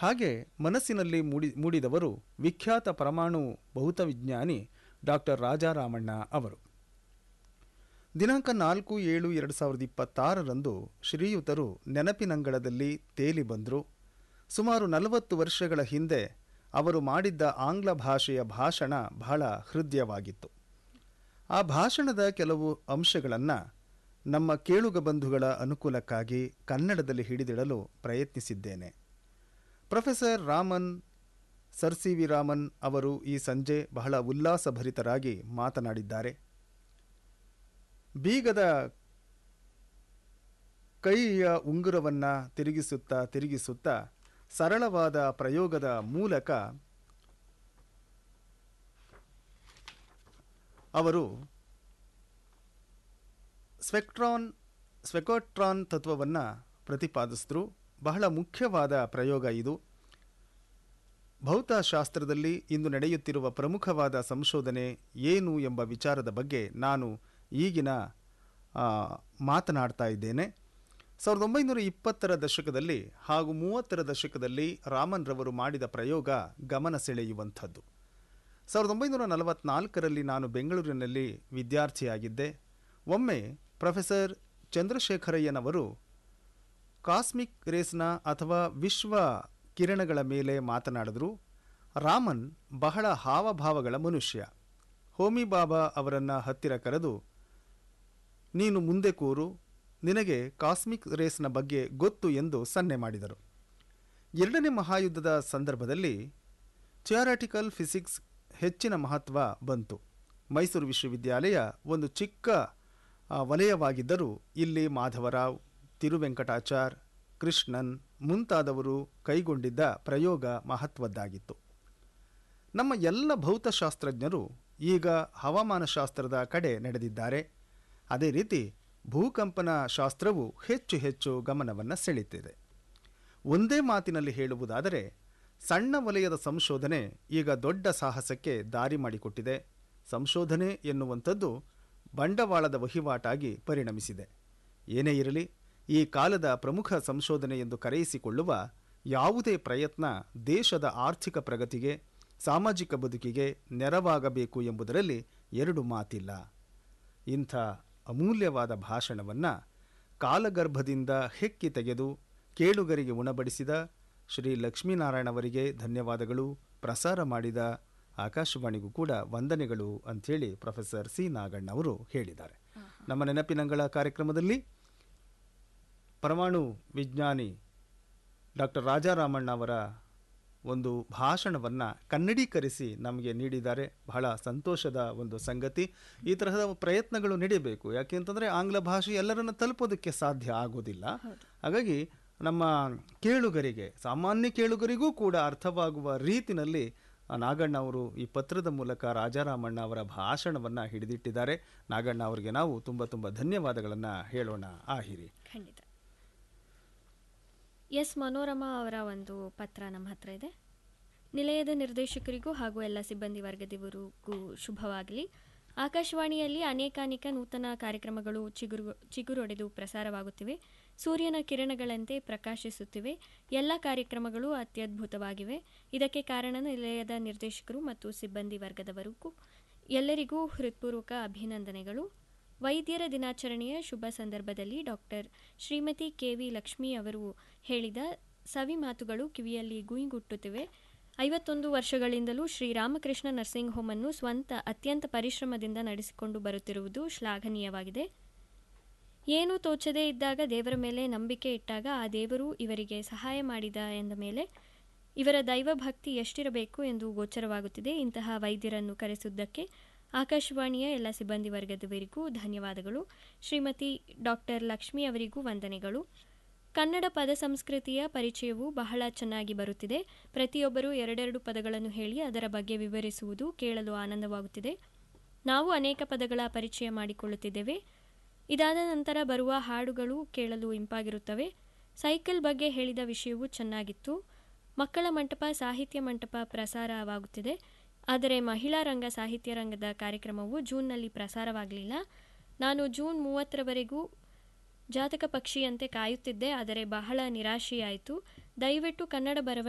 ಹಾಗೆ ಮನಸ್ಸಿನಲ್ಲಿ ಮೂಡಿ ಮೂಡಿದವರು ವಿಖ್ಯಾತ ಪರಮಾಣು ಭೌತವಿಜ್ಞಾನಿ ಡಾಕ್ಟರ್ ರಾಜಾರಾಮಣ್ಣ ಅವರು ದಿನಾಂಕ ನಾಲ್ಕು ಏಳು ಎರಡು ಸಾವಿರದ ಇಪ್ಪತ್ತಾರರಂದು ಶ್ರೀಯುತರು ನೆನಪಿನಂಗಳದಲ್ಲಿ ತೇಲಿ ಬಂದರು ಸುಮಾರು ನಲವತ್ತು ವರ್ಷಗಳ ಹಿಂದೆ ಅವರು ಮಾಡಿದ್ದ ಆಂಗ್ಲ ಭಾಷೆಯ ಭಾಷಣ ಬಹಳ ಹೃದಯವಾಗಿತ್ತು ಆ ಭಾಷಣದ ಕೆಲವು ಅಂಶಗಳನ್ನು ನಮ್ಮ ಕೇಳುಗ ಬಂಧುಗಳ ಅನುಕೂಲಕ್ಕಾಗಿ ಕನ್ನಡದಲ್ಲಿ ಹಿಡಿದಿಡಲು ಪ್ರಯತ್ನಿಸಿದ್ದೇನೆ professor Raman sir C V Raman ಅವರು ಈ ಸಂಜೆ ಬಹಳ ಉಲ್ಲಾಸಭರಿತರಾಗಿ ಮಾತನಾಡಿದ್ದಾರೆ ಬೀಗದ ಕೈಯ ಉಂಗುರವನ್ನು ತಿರುಗಿಸುತ್ತಾ ತಿರುಗಿಸುತ್ತಾ ಸರಳವಾದ ಪ್ರಯೋಗದ ಮೂಲಕ ಅವರು ಸ್ಪೆಕ್ಟ್ರಾನ್ ಸ್ಪೆಕೋಟ್ರಾನ್ ತತ್ವವನ್ನು ಪ್ರತಿಪಾದಿಸಿದ್ರು ಬಹಳ ಮುಖ್ಯವಾದ ಪ್ರಯೋಗ ಇದು ಭೌತಶಾಸ್ತ್ರದಲ್ಲಿ ಇಂದು ನಡೆಯುತ್ತಿರುವ ಪ್ರಮುಖವಾದ ಸಂಶೋಧನೆ ಏನು ಎಂಬ ವಿಚಾರದ ಬಗ್ಗೆ ನಾನು ಈಗಿನ ಆ, ಮಾತನಾಡ್ತಾ ಇದ್ದೇನೆ ಸಾವಿರದ ಒಂಬೈನೂರ ಇಪ್ಪತ್ತರ ದಶಕದಲ್ಲಿ ಹಾಗೂ ಮೂವತ್ತರ ದಶಕದಲ್ಲಿ ರಾಮನ್ ರವರು ಮಾಡಿದ ಪ್ರಯೋಗ ಗಮನ ಸೆಳೆಯುವಂಥದ್ದು ಸಾವಿರದ ಒಂಬೈನೂರ ನಲವತ್ನಾಲ್ಕರಲ್ಲಿ ನಾನು ಬೆಂಗಳೂರಿನಲ್ಲಿ ವಿದ್ಯಾರ್ಥಿಯಾಗಿದ್ದೆ ಒಮ್ಮೆ ಪ್ರೊಫೆಸರ್ ಚಂದ್ರಶೇಖರಯ್ಯನವರು ಕಾಸ್ಮಿಕ್ ರೇಸ್ನ ಅಥವಾ ವಿಶ್ವ ಕಿರಣಗಳ ಮೇಲೆ ಮಾತನಾಡಿದ್ರು ರಾಮನ್ ಬಹಳ ಹಾವಭಾವಗಳ ಮನುಷ್ಯ ಹೋಮಿ ಬಾಬಾ ಅವರನ್ನು ಹತ್ತಿರ ಕರೆದು ನೀನು ಮುಂದೆ ಕೂರು ನಿನಗೆ ಕಾಸ್ಮಿಕ್ ರೇಸ್ನ ಬಗ್ಗೆ ಗೊತ್ತು ಎಂದು ಸನ್ನೆ ಮಾಡಿದರು ಎರಡನೇ ಮಹಾಯುದ್ಧದ ಸಂದರ್ಭದಲ್ಲಿ ಥಿಯರಾಟಿಕಲ್ ಫಿಸಿಕ್ಸ್ ಹೆಚ್ಚಿನ ಮಹತ್ವ ಬಂತು ಮೈಸೂರು ವಿಶ್ವವಿದ್ಯಾಲಯ ಒಂದು ಚಿಕ್ಕ ಆ, ವಲಯವಾಗಿದ್ದರೂ ಇಲ್ಲಿ ಮಾಧವರಾವ್ ತಿರುವೆಂಕಟಾಚಾರ್ ಕೃಷ್ಣನ್ ಮುಂತಾದವರು ಕೈಗೊಂಡಿದ್ದ ಪ್ರಯೋಗ ಮಹತ್ವದ್ದಾಗಿತ್ತು ನಮ್ಮ ಎಲ್ಲ ಭೌತಶಾಸ್ತ್ರಜ್ಞರು ಈಗ ಹವಾಮಾನಶಾಸ್ತ್ರದ ಕಡೆ ನಡೆದಿದ್ದಾರೆ ಅದೇ ರೀತಿ ಭೂಕಂಪನ ಶಾಸ್ತ್ರವು ಹೆಚ್ಚು ಹೆಚ್ಚು ಗಮನವನ್ನು ಸೆಳೆಯುತ್ತಿದೆ ಒಂದೇ ಮಾತಿನಲ್ಲಿ ಹೇಳುವುದಾದರೆ ಸಣ್ಣ ವಲಯದ ಸಂಶೋಧನೆ ಈಗ ದೊಡ್ಡ ಸಾಹಸಕ್ಕೆ ದಾರಿ ಮಾಡಿಕೊಟ್ಟಿದೆ ಸಂಶೋಧನೆ ಎನ್ನುವಂಥದ್ದು ಬಂಡವಾಳದ ವಹಿವಾಟಾಗಿ ಪರಿಣಮಿಸಿದೆ ಏನೇ ಇರಲಿ ಈ ಕಾಲದ ಪ್ರಮುಖ ಸಂಶೋಧನೆ ಎಂದು ಕರೆಯಿಸಿಕೊಳ್ಳುವ ಯಾವುದೇ ಪ್ರಯತ್ನ ದೇಶದ ಆರ್ಥಿಕ ಪ್ರಗತಿಗೆ ಸಾಮಾಜಿಕ ಬದುಕಿಗೆ ನೆರವಾಗಬೇಕು ಎಂಬುದರಲ್ಲಿ ಎರಡು ಮಾತಿಲ್ಲ ಇಂಥ ಅಮೂಲ್ಯವಾದ ಭಾಷಣವನ್ನು ಕಾಲಗರ್ಭದಿಂದ ಹೆಕ್ಕಿ ತೆಗೆದು ಕೇಳುಗರಿಗೆ ಉಣಬಡಿಸಿದ ಶ್ರೀ ಲಕ್ಷ್ಮೀನಾರಾಯಣವರಿಗೆ ಧನ್ಯವಾದಗಳು ಪ್ರಸಾರ ಮಾಡಿದ ಆಕಾಶವಾಣಿಗೂ ಕೂಡ ವಂದನೆಗಳು ಅಂಥೇಳಿ ಪ್ರೊಫೆಸರ್ ಸಿ ನಾಗಣ್ಣ ಅವರು ಹೇಳಿದ್ದಾರೆ ನಮ್ಮ ನೆನಪಿನಂಗಳ ಕಾರ್ಯಕ್ರಮದಲ್ಲಿ ಪರಮಾಣು ವಿಜ್ಞಾನಿ ಡಾಕ್ಟರ್ ರಾಜಾರಾಮಣ್ಣ ಅವರ ಒಂದು ಭಾಷಣವನ್ನು ಕನ್ನಡೀಕರಿಸಿ ನಮಗೆ ನೀಡಿದ್ದಾರೆ ಬಹಳ ಸಂತೋಷದ ಒಂದು ಸಂಗತಿ ಈ ತರಹದ ಪ್ರಯತ್ನಗಳು ನಡೀಬೇಕು ಯಾಕೆಂತಂದರೆ ಆಂಗ್ಲ ಭಾಷೆ ಎಲ್ಲರನ್ನು ತಲುಪೋದಕ್ಕೆ ಸಾಧ್ಯ ಆಗೋದಿಲ್ಲ ಹಾಗಾಗಿ ನಮ್ಮ ಕೇಳುಗರಿಗೆ ಸಾಮಾನ್ಯ ಕೇಳುಗರಿಗೂ ಕೂಡ ಅರ್ಥವಾಗುವ ರೀತಿನಲ್ಲಿ ಆ, ನಾಗಣ್ಣ ಅವರು ಈ ಪತ್ರದ ಮೂಲಕ ರಾಜಾರಾಮಣ್ಣ ಅವರ ಭಾಷಣವನ್ನು ಹಿಡಿದಿಟ್ಟಿದ್ದಾರೆ ನಾಗಣ್ಣ ಅವರಿಗೆ ನಾವು ತುಂಬ ತುಂಬ ಧನ್ಯವಾದಗಳನ್ನು ಹೇಳೋಣ ಆಹಿರಿ ಖಂಡಿತ ಎಸ್ ಮನೋರಮಾ ಅವರ ಒಂದು ಪತ್ರ ನಮ್ಮ ಹತ್ರ ಇದೆ ನಿಲಯದ ನಿರ್ದೇಶಕರಿಗೂ ಹಾಗೂ ಎಲ್ಲ ಸಿಬ್ಬಂದಿ ವರ್ಗದವರಿಗೂ ಶುಭವಾಗಲಿ ಆಕಾಶವಾಣಿಯಲ್ಲಿ ಅನೇಕಾನೇಕ ನೂತನ ಕಾರ್ಯಕ್ರಮಗಳು ಚಿಗುರು ಚಿಗುರೊಡೆದು ಪ್ರಸಾರವಾಗುತ್ತಿವೆ ಸೂರ್ಯನ ಕಿರಣಗಳಂತೆ ಪ್ರಕಾಶಿಸುತ್ತಿವೆ ಎಲ್ಲ ಕಾರ್ಯಕ್ರಮಗಳು ಅತ್ಯದ್ಭುತವಾಗಿವೆ ಇದಕ್ಕೆ ಕಾರಣ ನಿಲಯದ ನಿರ್ದೇಶಕರು ಮತ್ತು ಸಿಬ್ಬಂದಿ ವರ್ಗದವರಿಗೂ ಎಲ್ಲರಿಗೂ ಹೃತ್ಪೂರ್ವಕ ಅಭಿನಂದನೆಗಳು ವೈದ್ಯರ ದಿನಾಚರಣೆಯ ಶುಭ ಸಂದರ್ಭದಲ್ಲಿ doctor Shrimati K V Lakshmi ಅವರು ಹೇಳಿದ ಸವಿ ಮಾತುಗಳು ಕಿವಿಯಲ್ಲಿ ಗುಯಿಗುಟ್ಟುತ್ತಿವೆ ಐವತ್ತೊಂದು ವರ್ಷಗಳಿಂದಲೂ ಶ್ರೀರಾಮಕೃಷ್ಣ ನರ್ಸಿಂಗ್ ಹೋಮ್ ಅನ್ನು ಸ್ವಂತ ಅತ್ಯಂತ ಪರಿಶ್ರಮದಿಂದ ನಡೆಸಿಕೊಂಡು ಬರುತ್ತಿರುವುದು ಶ್ಲಾಘನೀಯವಾಗಿದೆ ಏನೂ ತೋಚದೇ ಇದ್ದಾಗ ದೇವರ ಮೇಲೆ ನಂಬಿಕೆ ಇಟ್ಟಾಗ ಆ ದೇವರು ಇವರಿಗೆ ಸಹಾಯ ಮಾಡಿದ ಎಂದ ಮೇಲೆ ಇವರ ದೈವ ಭಕ್ತಿ ಎಷ್ಟಿರಬೇಕು ಎಂದು ಗೋಚರವಾಗುತ್ತಿದೆ ಇಂತಹ ವೈದ್ಯರನ್ನು ಕರೆಸುವುದಕ್ಕೆ ಆಕಾಶವಾಣಿಯ ಎಲ್ಲ ಸಿಬ್ಬಂದಿ ವರ್ಗದವರಿಗೂ ಧನ್ಯವಾದಗಳು ಶ್ರೀಮತಿ ಡಾಕ್ಟರ್ ಲಕ್ಷ್ಮಿ ಅವರಿಗೂ ವಂದನೆಗಳು ಕನ್ನಡ ಪದ ಸಂಸ್ಕೃತಿಯ ಪರಿಚಯವು ಬಹಳ ಚೆನ್ನಾಗಿ ಬರುತ್ತಿದೆ ಪ್ರತಿಯೊಬ್ಬರೂ ಎರಡೆರಡು ಪದಗಳನ್ನು ಹೇಳಿ ಅದರ ಬಗ್ಗೆ ವಿವರಿಸುವುದು ಕೇಳಲು ಆನಂದವಾಗುತ್ತಿದೆ ನಾವು ಅನೇಕ ಪದಗಳ ಪರಿಚಯ ಮಾಡಿಕೊಳ್ಳುತ್ತಿದ್ದೇವೆ ಇದಾದ ನಂತರ ಬರುವ ಹಾಡುಗಳು ಕೇಳಲು ಇಂಪಾಗಿರುತ್ತವೆ ಸೈಕಲ್ ಬಗ್ಗೆ ಹೇಳಿದ ವಿಷಯವೂ ಚೆನ್ನಾಗಿತ್ತು ಮಕ್ಕಳ ಮಂಟಪ ಸಾಹಿತ್ಯ ಮಂಟಪ ಪ್ರಸಾರವಾಗುತ್ತಿದೆ ಆದರೆ ಮಹಿಳಾ ರಂಗ ಸಾಹಿತ್ಯ ರಂಗದ ಕಾರ್ಯಕ್ರಮವು ಜೂನ್ನಲ್ಲಿ ಪ್ರಸಾರವಾಗಲಿಲ್ಲ ನಾನು ಜೂನ್ ಮೂವತ್ತರವರೆಗೂ ಜಾತಕ ಪಕ್ಷಿಯಂತೆ ಕಾಯುತ್ತಿದ್ದೆ ಆದರೆ ಬಹಳ ನಿರಾಶೆಯಾಯಿತು ದಯವಿಟ್ಟು ಕನ್ನಡ ಬರವಣಿಗೆ